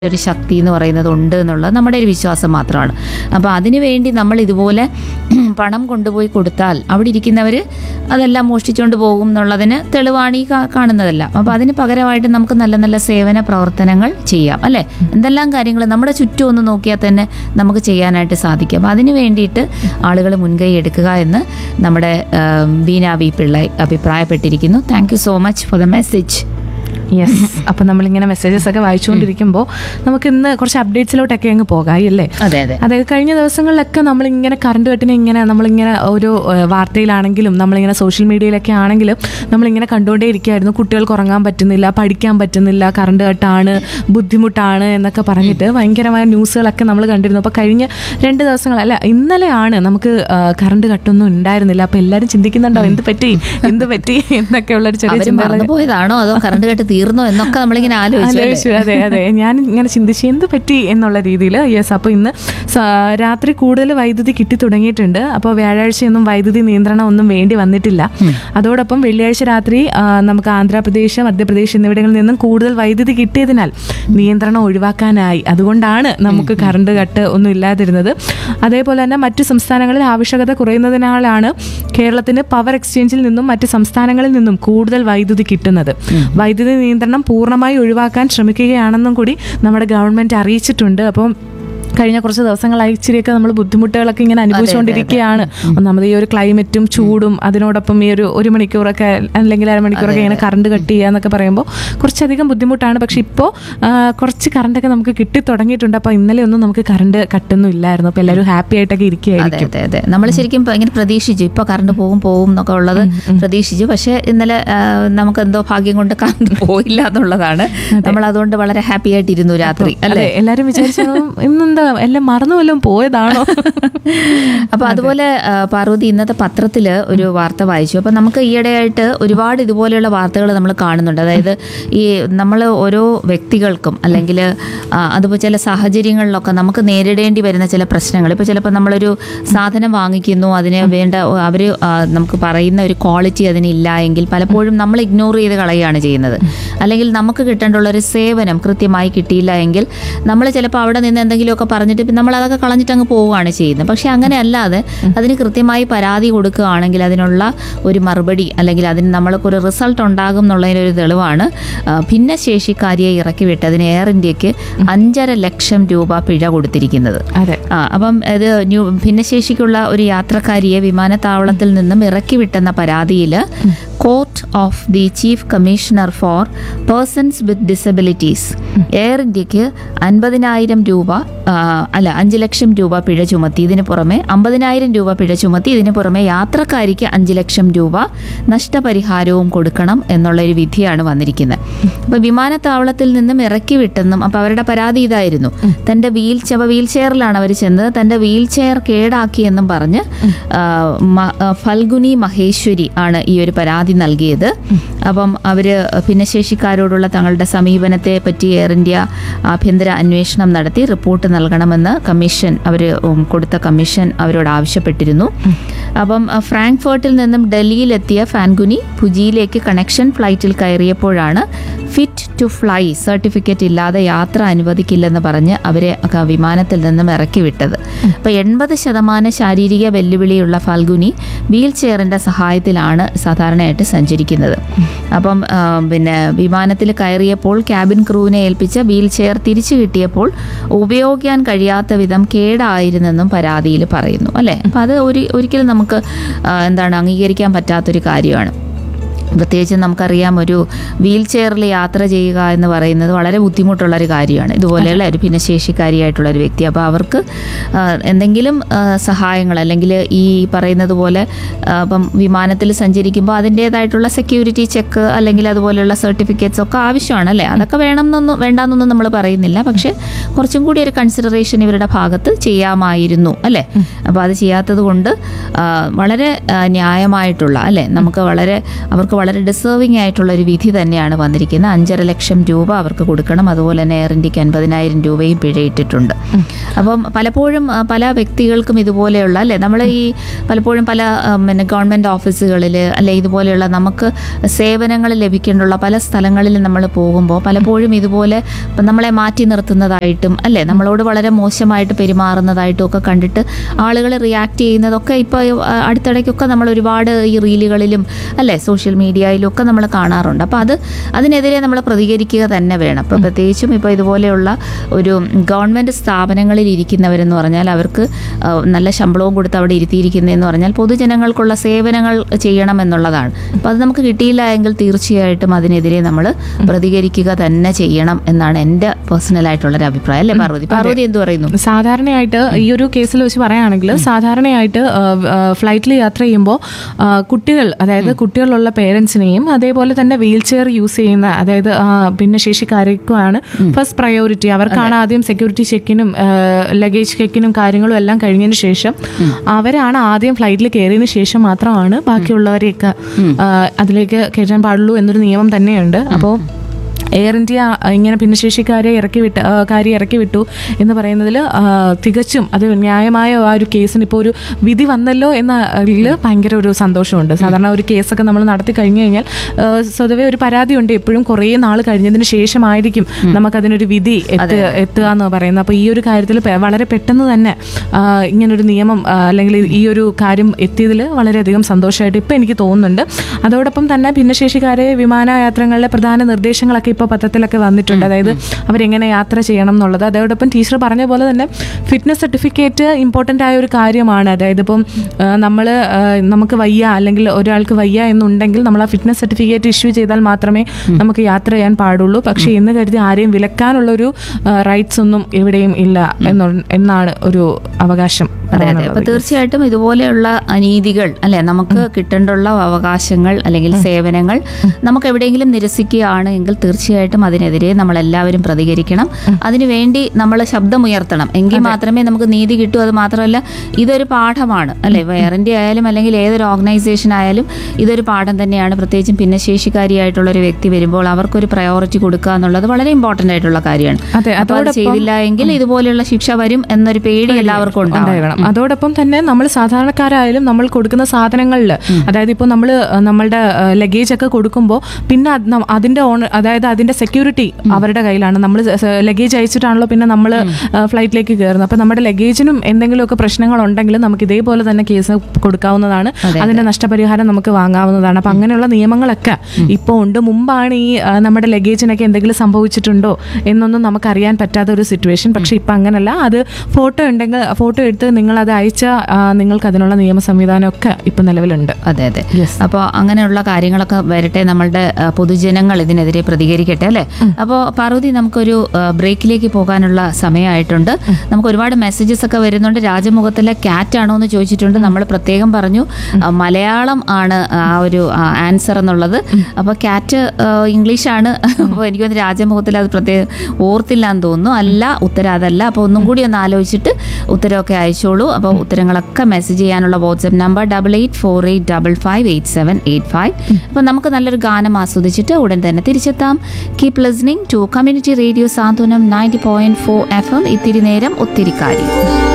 ഒരു ശക്തി എന്ന് പറയുന്നത് ഉണ്ട് എന്നുള്ളത് നമ്മുടെ ഒരു വിശ്വാസം മാത്രമാണ് അപ്പോൾ അതിനു വേണ്ടി നമ്മൾ ഇതുപോലെ പണം കൊണ്ടുപോയി കൊടുത്താൽ അവിടെ ഇരിക്കുന്നവർ അതെല്ലാം മോഷ്ടിച്ചുകൊണ്ട് പോകും എന്നുള്ളതിന് തെളിവാണ് ഈ കാ- കാണുന്നതെല്ലാം അപ്പോൾ അതിന് പകരമായിട്ട് നമുക്ക് നല്ല നല്ല സേവന പ്രവർത്തനങ്ങൾ ചെയ്യാം അല്ലേ എന്തെല്ലാം കാര്യങ്ങൾ നമ്മുടെ ചുറ്റും ഒന്ന് നോക്കിയാൽ തന്നെ നമുക്ക് ചെയ്യാനായിട്ട് സാധിക്കും അപ്പോൾ അതിന് വേണ്ടിയിട്ട് ആളുകൾ മുൻകൈ എടുക്കുക എന്ന് നമ്മുടെ ആം, ബീന വി പിള്ളை അഭിപ്രായപ്പെട്ടിരിക്കുന്നു thank you so much for the message yes അപ്പം നമ്മളിങ്ങനെ മെസ്സേജസ് ഒക്കെ വായിച്ചുകൊണ്ടിരിക്കുമ്പോൾ നമുക്ക് ഇന്ന് കുറച്ച് അപ്ഡേറ്റ്സിലോട്ടൊക്കെ അങ്ങ് പോകാം അല്ലേ അതെ അതെ അതായത് കഴിഞ്ഞ ദിവസങ്ങളിലൊക്കെ നമ്മളിങ്ങനെ കറണ്ട് കട്ടിനെ ഇങ്ങനെ നമ്മളിങ്ങനെ ഓരോ ഏഹ്, വാർത്തയിലാണെങ്കിലും നമ്മളിങ്ങനെ സോഷ്യൽ മീഡിയയിലൊക്കെ ആണെങ്കിലും നമ്മളിങ്ങനെ കണ്ടുകൊണ്ടേ ഇരിക്കുകയായിരുന്നു കുട്ടികൾക്ക് ഉറങ്ങാൻ പറ്റുന്നില്ല പഠിക്കാൻ പറ്റുന്നില്ല കറണ്ട് കട്ടാണ് ബുദ്ധിമുട്ടാണ് എന്നൊക്കെ പറഞ്ഞിട്ട് ഭയങ്കരമായ ന്യൂസുകളൊക്കെ നമ്മൾ കണ്ടിരുന്നു അപ്പോൾ കഴിഞ്ഞ രണ്ട് ദിവസങ്ങൾ അല്ല ഇന്നലെയാണ് നമുക്ക് ഏഹ്, കറണ്ട് കട്ടൊന്നും ഉണ്ടായിരുന്നില്ല അപ്പോൾ എല്ലാവരും ചിന്തിക്കുന്നുണ്ടോ എന്ത് പറ്റി എന്ത് പറ്റി എന്നൊക്കെ ഉള്ളൊരു ചെറിയ അവര് ചിന്തകൾ മറന്നുപോയതാണോ അതോ കറണ്ട് കട്ട് തീർന്നോ എന്നൊക്കെ നമ്മളിങ്ങനെ ആലോചിച്ചു അല്ലേ? ആലോചിച്ചു അതെ അതെ ഞാൻ ഇങ്ങനെ ചിന്തിച്ചു എന്ത് പറ്റി എന്നുള്ള രീതിയിൽ യെസ് അപ്പോൾ ഇന്ന് സ- രാത്രി കൂടുതൽ വൈദ്യുതി കിട്ടി തുടങ്ങിയിട്ടുണ്ട് അപ്പോൾ വ്യാഴാഴ്ചയൊന്നും വൈദ്യുതി നിയന്ത്രണം ഒന്നും വേണ്ടി വന്നിട്ടില്ല അതോടൊപ്പം വെള്ളിയാഴ്ച രാത്രി ആ, നമുക്ക് ആന്ധ്രാപ്രദേശ് മധ്യപ്രദേശ് എന്നിവിടങ്ങളിൽ നിന്നും കൂടുതൽ വൈദ്യുതി കിട്ടിയതിനാൽ നിയന്ത്രണം ഒഴിവാക്കാനായി അതുകൊണ്ടാണ് നമുക്ക് കറണ്ട് കട്ട് ഒന്നും ഇല്ലാതിരുന്നത് അതേപോലെ തന്നെ മറ്റു സംസ്ഥാനങ്ങളിൽ ആവശ്യകത കുറയുന്നതിനാലാണ് കേരളത്തിന് പവർ എക്സ്ചേഞ്ചിൽ നിന്നും മറ്റ് സംസ്ഥാനങ്ങളിൽ നിന്നും കൂടുതൽ വൈദ്യുതി കിട്ടുന്നത് വൈദ്യുതി നിയന്ത്രണം പൂർണ്ണമായി ഒഴിവാക്കാൻ ശ്രമിക്കുകയാണെന്നും കൂടി നമ്മുടെ ഗവൺമെന്റ് അറിയിച്ചിട്ടുണ്ട് അപ്പം കഴിഞ്ഞ കുറച്ച് ദിവസങ്ങളായി ഇച്ചിരിയൊക്കെ നമ്മൾ ബുദ്ധിമുട്ടുകളൊക്കെ ഇങ്ങനെ അനുഭവിച്ചുകൊണ്ടിരിക്കുകയാണ് ഒന്നാമത് ഈ ഒരു ക്ലൈമറ്റും ചൂടും അതിനോടൊപ്പം ഈ ഒരു ഒരു മണിക്കൂറൊക്കെ അല്ലെങ്കിൽ അരമണിക്കൂറൊക്കെ ഇങ്ങനെ കറണ്ട് കട്ട് ചെയ്യുക എന്നൊക്കെ പറയുമ്പോൾ കുറച്ചധികം ബുദ്ധിമുട്ടാണ് പക്ഷെ ഇപ്പോൾ കുറച്ച് കറണ്ടൊക്കെ നമുക്ക് കിട്ടി തുടങ്ങിയിട്ടുണ്ട് അപ്പോൾ ഇന്നലെ ഒന്നും നമുക്ക് കറണ്ട് കട്ടൊന്നും ഇല്ലായിരുന്നു അപ്പോൾ എല്ലാവരും ഹാപ്പി ആയിട്ടൊക്കെ അതെ ഇരിക്കുകയായിരിക്കും അതെ അതെ നമ്മൾ ശരിക്കും ഇപ്പൊ ഇങ്ങനെ പ്രതീക്ഷിച്ചു ഇപ്പൊ കറണ്ട് പോകും പോകും എന്നൊക്കെ ഉള്ളത് പ്രതീക്ഷിച്ചു പക്ഷെ ഇന്നലെ ആ, നമുക്ക് എന്തോ ഭാഗ്യം കൊണ്ട് കറണ്ട് പോയില്ല എന്നുള്ളതാണ് നമ്മൾ അതുകൊണ്ട് വളരെ ഹാപ്പി ആയിട്ടിരുന്നു രാത്രി അല്ലേ അതെ എല്ലാരും വിചാരിച്ചു ഇന്നെന്താ എല്ലാം മറന്നു വല്ലതും പോയതാണോ അപ്പൊ അതുപോലെ ആ, പാർവതി ഇന്നത്തെ പത്രത്തില് ഒരു വാർത്ത വായിച്ചു അപ്പൊ നമുക്ക് ഈയിടെയായിട്ട് ഒരുപാട് ഇതുപോലെയുള്ള വാർത്തകൾ നമ്മൾ കാണുന്നുണ്ട് അതായത് ഈ നമ്മൾ ഓരോ വ്യക്തികൾക്കും അല്ലെങ്കിൽ അതുപോലെ ചില സാഹചര്യങ്ങളിലൊക്കെ നമുക്ക് നേരിടേണ്ടി വരുന്ന ചില പ്രശ്നങ്ങൾ ഇപ്പോൾ ചിലപ്പോൾ നമ്മളൊരു സാധനം വാങ്ങിക്കുന്നു അതിന് വേണ്ട അവർ നമുക്ക് പറയുന്ന ഒരു ക്വാളിറ്റി അതിനില്ല എങ്കിൽ പലപ്പോഴും നമ്മൾ ഇഗ്നോർ ചെയ്ത് കളയുകയാണ് ചെയ്യുന്നത് അല്ലെങ്കിൽ നമുക്ക് കിട്ടേണ്ടുള്ള ഒരു സേവനം കൃത്യമായി കിട്ടിയില്ല എങ്കിൽ നമ്മൾ ചിലപ്പോൾ അവിടെ നിന്ന് എന്തെങ്കിലുമൊക്കെ പറഞ്ഞിട്ട് പിന്നെ നമ്മൾ അതൊക്കെ കളഞ്ഞിട്ട് അങ്ങ് പോവുകയാണ് ചെയ്യുന്നത് പക്ഷെ അങ്ങനെ അല്ലാതെ അതിന് കൃത്യമായി പരാതി കൊടുക്കുകയാണെങ്കിൽ അതിനുള്ള ഒരു മറുപടി അല്ലെങ്കിൽ അതിന് നമ്മൾക്ക് ഒരു റിസൾട്ട് ഉണ്ടാകും എന്നുള്ളതിനൊരു തെളിവാണ് ആ, ഭിന്നശേഷിക്കാരിയെ ഇറക്കി വിട്ടതിന് എയർ ഇന്ത്യക്ക് അഞ്ചര ലക്ഷം രൂപ പിഴ കൊടുത്തിരിക്കുന്നത് അതെ ആ അപ്പം ഇത് ന്യൂ ഭിന്നശേഷിക്കുള്ള ഒരു യാത്രക്കാരിയെ വിമാനത്താവളത്തിൽ നിന്നും ഇറക്കി വിട്ടെന്ന പരാതിയിൽ court of the chief commissioner for persons with disabilities Air ഇന്ത്യക്ക് അൻപതിനായിരം രൂപ ആ, അല്ല അഞ്ച് ലക്ഷം രൂപ പിഴ ചുമത്തി ഇതിന് പുറമെ അമ്പതിനായിരം രൂപ പിഴ ചുമത്തി ഇതിന് പുറമെ യാത്രക്കാരിക്ക് അഞ്ച് ലക്ഷം രൂപ നഷ്ടപരിഹാരവും കൊടുക്കണം എന്നുള്ള ഒരു വിധിയാണ് വന്നിരിക്കുന്നത് അപ്പോൾ വിമാനത്താവളത്തിൽ നിന്നും ഇറക്കി വിട്ടെന്നും അപ്പോൾ അവരുടെ പരാതി ഇതായിരുന്നു തൻ്റെ വീൽ ചെവ വീൽ ചെയറിലാണ് അവർ ചെന്നത് തൻ്റെ വീൽ ചെയർ കേടാക്കിയെന്നും പറഞ്ഞ് ആ, മ- ആ, ഫൽഗുനി മഹേശ്വരി ആണ് ഈ ഒരു പരാതി നൽകിയത് അപ്പം അവർ ഭിന്നശേഷിക്കാരോടുള്ള തങ്ങളുടെ സമീപനത്തെ പറ്റി എയർ ഇന്ത്യ ആഭ്യന്തര അന്വേഷണം നടത്തി റിപ്പോർട്ട് നൽകണമെന്ന് കമ്മീഷൻ അവർ കൊടുത്ത കമ്മീഷൻ അവരോട് ആവശ്യപ്പെട്ടിരുന്നു അപ്പം ആ, ഫ്രാങ്ക്ഫർട്ടിൽ നിന്നും ഡൽഹിയിലെത്തിയ ഫാൻഗുനി ഭുജിയിലേക്ക് കണക്ഷൻ ഫ്ലൈറ്റിൽ കയറിയപ്പോഴാണ് ഫിറ്റ് ടു ഫ്ലൈ സർട്ടിഫിക്കറ്റ് ഇല്ലാതെ യാത്ര അനുവദിക്കില്ലെന്ന് പറഞ്ഞ് അവരെ ക- വിമാനത്തിൽ നിന്നും ഇറക്കി വിട്ടത് അപ്പോൾ എൺപത് ശതമാനം ശാരീരിക വെല്ലുവിളിയുള്ള ഫൽഗുനി വീൽ ചെയറിൻ്റെ സഹായത്തിലാണ് സാധാരണയായിട്ട് സഞ്ചരിക്കുന്നത് അപ്പം ആ, പിന്നെ വിമാനത്തിൽ കയറിയപ്പോൾ ക്യാബിൻ ക്രൂവിനെ ഏൽപ്പിച്ച വീൽ ചെയർ തിരിച്ചു കിട്ടിയപ്പോൾ ഉപയോഗിക്കാൻ കഴിയാത്ത വിധം കേടായിരുന്നെന്നും പരാതിയിൽ പറയുന്നു അല്ലേ അപ്പം അത് ഒരു ഒരിക്കലും നമുക്ക് ആ, എന്താണ് അംഗീകരിക്കാൻ പറ്റാത്തൊരു കാര്യമാണ് പ്രത്യേകിച്ച് നമുക്കറിയാം ഒരു വീൽ ചെയറിൽ യാത്ര ചെയ്യുക എന്ന് പറയുന്നത് വളരെ ബുദ്ധിമുട്ടുള്ള ഒരു കാര്യമാണ് ഇതുപോലെയുള്ള ഒരു ഭിന്നശേഷിക്കാരിയായിട്ടുള്ള ഒരു വ്യക്തി അപ്പോൾ അവർക്ക് ആ, എന്തെങ്കിലും ആ, സഹായങ്ങൾ അല്ലെങ്കിൽ ഈ പറയുന്നത് പോലെ ആ, ഇപ്പം വിമാനത്തിൽ സഞ്ചരിക്കുമ്പോൾ അതിൻ്റേതായിട്ടുള്ള സെക്യൂരിറ്റി ചെക്ക് അല്ലെങ്കിൽ അതുപോലെയുള്ള സർട്ടിഫിക്കറ്റ്സ് ഒക്കെ ആവശ്യമാണ് അല്ലേ അതൊക്കെ വേണം എന്നൊന്നും വേണ്ടാന്നൊന്നും നമ്മൾ പറയുന്നില്ല പക്ഷേ കുറച്ചും കൂടി ഒരു കൺസിഡറേഷൻ ഇവരുടെ ഭാഗത്ത് ചെയ്യാമായിരുന്നു അല്ലേ അപ്പോൾ അത് ചെയ്യാത്തത് കൊണ്ട് ആ, വളരെ ആ, ന്യായമായിട്ടുള്ള അല്ലേ നമുക്ക് വളരെ അവർക്ക് വളരെ ഡിസേർവിംഗ് ആയിട്ടുള്ള ഒരു വിധി തന്നെയാണ് വന്നിരിക്കുന്നത് അഞ്ചര ലക്ഷം രൂപ അവർക്ക് കൊടുക്കണം അതുപോലെ തന്നെ എയർ ഇന്ത്യക്ക് അൻപതിനായിരം രൂപയും പിഴയിട്ടിട്ടുണ്ട് അപ്പം പലപ്പോഴും ആ, പല വ്യക്തികൾക്കും ഇതുപോലെയുള്ള അല്ലേ നമ്മൾ ഈ പലപ്പോഴും പല ആ, പിന്നെ ഗവൺമെൻറ് ഓഫീസുകളിൽ അല്ലെ ഇതുപോലെയുള്ള നമുക്ക് സേവനങ്ങൾ ലഭിക്കേണ്ടുള്ള പല സ്ഥലങ്ങളിൽ നമ്മൾ പോകുമ്പോൾ പലപ്പോഴും ഇതുപോലെ ഇപ്പം നമ്മളെ മാറ്റി നിർത്തുന്നതായിട്ടും അല്ലേ നമ്മളോട് വളരെ മോശമായിട്ട് പെരുമാറുന്നതായിട്ടും ഒക്കെ കണ്ടിട്ട് ആളുകൾ റിയാക്ട് ചെയ്യുന്നതൊക്കെ ഇപ്പോൾ അടുത്തിടയ്ക്കൊക്കെ നമ്മൾ ഒരുപാട് ഈ റീലുകളിലും അല്ലേ സോഷ്യൽ മീഡിയയിലും ഒക്കെ നമ്മൾ കാണാറുണ്ട് അപ്പോൾ അത് അതിനെതിരെ നമ്മൾ പ്രതികരിക്കുക തന്നെ വേണം ഇപ്പോൾ പ്രത്യേകിച്ചും ഇപ്പോൾ ഇതുപോലെയുള്ള ഒരു ഗവൺമെൻറ് സ്ഥാപനങ്ങളിൽ ഇരിക്കുന്നവരെന്ന് പറഞ്ഞാൽ അവർക്ക് ആ, നല്ല ശമ്പളവും കൊടുത്ത് അവിടെ ഇരുത്തിയിരിക്കുന്നതെന്ന് പറഞ്ഞാൽ പൊതുജനങ്ങൾക്കുള്ള സേവനങ്ങൾ ചെയ്യണം എന്നുള്ളതാണ് അപ്പോൾ അത് നമുക്ക് കിട്ടിയില്ല എങ്കിൽ തീർച്ചയായിട്ടും അതിനെതിരെ നമ്മൾ പ്രതികരിക്കുക തന്നെ ചെയ്യണം എന്നാണ് എൻ്റെ പേഴ്സണൽ ആയിട്ടുള്ളൊരു അഭിപ്രായം അല്ലേ പാർവതി പാർവതി എന്ത് പറയുന്നു സാധാരണയായിട്ട് ഈ ഒരു കേസിൽ വെച്ച് പറയുകയാണെങ്കിൽ സാധാരണയായിട്ട് ഫ്ലൈറ്റിൽ യാത്ര ചെയ്യുമ്പോൾ കുട്ടികൾ അതായത് കുട്ടികളുള്ള പേരൻസിനെയും അതേപോലെ തന്നെ വീൽ ചെയർ യൂസ് ചെയ്യുന്ന അതായത് ആ, ഭിന്നശേഷിക്കാർക്കുമാണ് ഫസ്റ്റ് പ്രയോറിറ്റി അവർക്കാണ് ആദ്യം സെക്യൂരിറ്റി ചെക്കിനും ലഗേജ് ചെക്കിനും കാര്യങ്ങളും എല്ലാം കഴിഞ്ഞതിന് ശേഷം അവരാണ് ആദ്യം ഫ്ലൈറ്റിൽ കയറിയതിന് ശേഷം മാത്രമാണ് ബാക്കിയുള്ളവരെയൊക്കെ ആ, അതിലേക്ക് കയറ്റാൻ പാടുള്ളൂ എന്നൊരു നിയമം തന്നെയുണ്ട് അപ്പോൾ എയർ ഇന്ത്യ ഇങ്ങനെ ഭിന്നശേഷിക്കാരെ ഇറക്കി വിട്ട് ആ, കാരി ഇറക്കി വിട്ടു എന്ന് പറയുന്നതിൽ തികച്ചും അത് ന്യായമായ ആ ഒരു കേസിന് ഇപ്പോൾ ഒരു വിധി വന്നല്ലോ എന്നതിൽ ഭയങ്കര ഒരു സന്തോഷമുണ്ട് സാധാരണ ഒരു കേസൊക്കെ നമ്മൾ നടത്തി കഴിഞ്ഞു കഴിഞ്ഞാൽ ആ, സ്വതവേ ഒരു പരാതിയുണ്ട് എപ്പോഴും കുറേ നാൾ കഴിഞ്ഞതിന് ശേഷമായിരിക്കും നമുക്കതിനൊരു വിധി എത്തുക എത്തുക എന്ന് പറയുന്നത് അപ്പോൾ ഈ ഒരു കാര്യത്തിൽ പെ- വളരെ പെട്ടെന്ന് തന്നെ ആ, ഇങ്ങനൊരു നിയമം ആ, അല്ലെങ്കിൽ ഈ ഒരു കാര്യം എത്തിയതിൽ വളരെയധികം സന്തോഷമായിട്ട് ഇപ്പം എനിക്ക് തോന്നുന്നുണ്ട് അതോടൊപ്പം തന്നെ ഭിന്നശേഷിക്കാരെ വിമാനയാത്രകളിലെ പ്രധാന നിർദ്ദേശങ്ങളൊക്കെ ഇപ്പോൾ പത്രത്തിലൊക്കെ വന്നിട്ടുണ്ട് അതായത് അവരെങ്ങനെ യാത്ര ചെയ്യണം എന്നുള്ളത് അതോടൊപ്പം ടീച്ചർ പറഞ്ഞ പോലെ തന്നെ ഫിറ്റ്നസ് സർട്ടിഫിക്കറ്റ് ഇമ്പോർട്ടൻ്റ് ആയ ഒരു കാര്യമാണ് അതായത് ഇപ്പം നമ്മൾ നമുക്ക് വയ്യ അല്ലെങ്കിൽ ഒരാൾക്ക് വയ്യ എന്നുണ്ടെങ്കിൽ നമ്മൾ ആ ഫിറ്റ്നസ് സർട്ടിഫിക്കറ്റ് ഇഷ്യൂ ചെയ്താൽ മാത്രമേ നമുക്ക് യാത്ര ചെയ്യാൻ പാടുള്ളൂ പക്ഷേ എന്ന് കരുതി ആരെയും വിലക്കാനുള്ളൊരു റൈറ്റ്സ് ഒന്നും എവിടെയും ഇല്ല എന്നു എന്നാണ് ഒരു അവകാശം അതെ അതെ പറയാനുള്ളത്. അപ്പൊ തീർച്ചയായിട്ടും ഇതുപോലെയുള്ള അനീതികൾ അല്ലെ നമുക്ക് കിട്ടേണ്ടുള്ള അവകാശങ്ങൾ അല്ലെങ്കിൽ സേവനങ്ങൾ നമുക്ക് എവിടെയെങ്കിലും നിരസിക്കുകയാണ് എങ്കിൽ തീർച്ചയായിട്ടും അതിനെതിരെ നമ്മൾ എല്ലാവരും പ്രതികരിക്കണം അതിനുവേണ്ടി നമ്മൾ ശബ്ദമുയർത്തണം എങ്കിൽ മാത്രമേ നമുക്ക് നീതി കിട്ടൂ അത് മാത്രമല്ല ഇതൊരു പാഠമാണ് അല്ലെ ഇപ്പോൾ എയർ ഇന്ത്യ ആയാലും അല്ലെങ്കിൽ ഏതൊരു ഓർഗനൈസേഷൻ ആയാലും ഇതൊരു പാഠം തന്നെയാണ് പ്രത്യേകിച്ചും ഭിന്നശേഷിക്കാരിയായിട്ടുള്ള ഒരു വ്യക്തി വരുമ്പോൾ അവർക്കൊരു പ്രയോറിറ്റി കൊടുക്കുക എന്നുള്ളത് വളരെ ഇമ്പോർട്ടന്റ് ആയിട്ടുള്ള കാര്യമാണ് അതെ അപ്പൊ അത് ചെയ്തില്ല എങ്കിൽ ഇതുപോലെയുള്ള ശിക്ഷ വരും എന്നൊരു പേടി എല്ലാവർക്കും ഉണ്ടാവും ഉണ്ടാകണം അതോടൊപ്പം തന്നെ നമ്മൾ സാധാരണക്കാരായാലും നമ്മൾ കൊടുക്കുന്ന സാധനങ്ങളിൽ അതായത് ഇപ്പോൾ നമ്മൾ നമ്മളുടെ ലഗേജ് ഒക്കെ കൊടുക്കുമ്പോൾ പിന്നെ അത് നം- അതിന്റെ ഓണർ അതായത് അതിന്റെ സെക്യൂരിറ്റി അവരുടെ കയ്യിലാണ് നമ്മൾ ലഗേജ് അയച്ചിട്ടാണല്ലോ പിന്നെ നമ്മൾ ഫ്ലൈറ്റിലേക്ക് കയറുന്നത് അപ്പോൾ നമ്മുടെ ലഗേജിനും എന്തെങ്കിലുമൊക്കെ പ്രശ്നങ്ങൾ ഉണ്ടെങ്കിൽ നമുക്ക് ഇതേപോലെ തന്നെ കേസ് കൊടുക്കാവുന്നതാണ് അതിന്റെ നഷ്ടപരിഹാരം നമുക്ക് വാങ്ങാവുന്നതാണ് അപ്പം അങ്ങനെയുള്ള നിയമങ്ങളൊക്കെ ഇപ്പോൾ ഉണ്ട് മുമ്പാണ് ഈ ആ, നമ്മുടെ ലഗേജിനൊക്കെ എന്തെങ്കിലും സംഭവിച്ചിട്ടുണ്ടോ എന്നൊന്നും നമുക്ക് അറിയാൻ പറ്റാത്ത ഒരു സിറ്റുവേഷൻ പക്ഷെ ഇപ്പം അങ്ങനല്ല അത് ഫോട്ടോ ഉണ്ടെങ്കിൽ ഫോട്ടോ എടുത്ത് നിങ്ങൾ അത് അയച്ച നിങ്ങൾക്ക് അതിനുള്ള നിയമ സംവിധാനമൊക്കെ ഇപ്പം നിലവിലുണ്ട് അതെ അതെ Yes. അപ്പോൾ അങ്ങനെയുള്ള കാര്യങ്ങളൊക്കെ വരട്ടെ നമ്മളുടെ ആ, പൊതുജനങ്ങൾ ഇതിനെതിരെ പ്രതികരിക്കട്ടെ അല്ലേ അപ്പോൾ പാർവതി നമുക്കൊരു ആ, ബ്രേക്കിലേക്ക് പോകാനുള്ള സമയമായിട്ടുണ്ട് നമുക്ക് ഒരുപാട് മെസ്സേജസ് ഒക്കെ വരുന്നുണ്ട് രാജമുഖത്തിലെ ക്യാറ്റ് ആണോ എന്ന് ചോദിച്ചിട്ടുണ്ട് നമ്മൾ പ്രത്യേകം പറഞ്ഞു ആ, മലയാളം ആണ് ആ ഒരു ആൻസർ എന്നുള്ളത് അപ്പോൾ ക്യാറ്റ് ഇംഗ്ലീഷാണ് അപ്പോൾ എനിക്ക് തോന്നുന്നു രാജമുഖത്തിൽ അത് പ്രത്യേകം ഓർത്തില്ല എന്ന് തോന്നുന്നു അല്ല ഉത്തരം അതല്ല അപ്പോൾ ഒന്നും കൂടി ഒന്ന് ആലോചിച്ചിട്ട് ഉത്തരമൊക്കെ അയച്ചോളൂ അപ്പോൾ ഉത്തരങ്ങളൊക്കെ മെസ്സേജ് ചെയ്യാനുള്ള WhatsApp number double eight four eight double five eight seven eight five അപ്പോൾ നമുക്ക് നല്ലൊരു ഗാനം ആസ്വദിച്ചിട്ട് ഉടൻ തന്നെ തിരിച്ചെത്താം keep listening to community radio Santhwanam ninety point four F M ഇത്തിരി നേരം ഒത്തിരി കാര്യം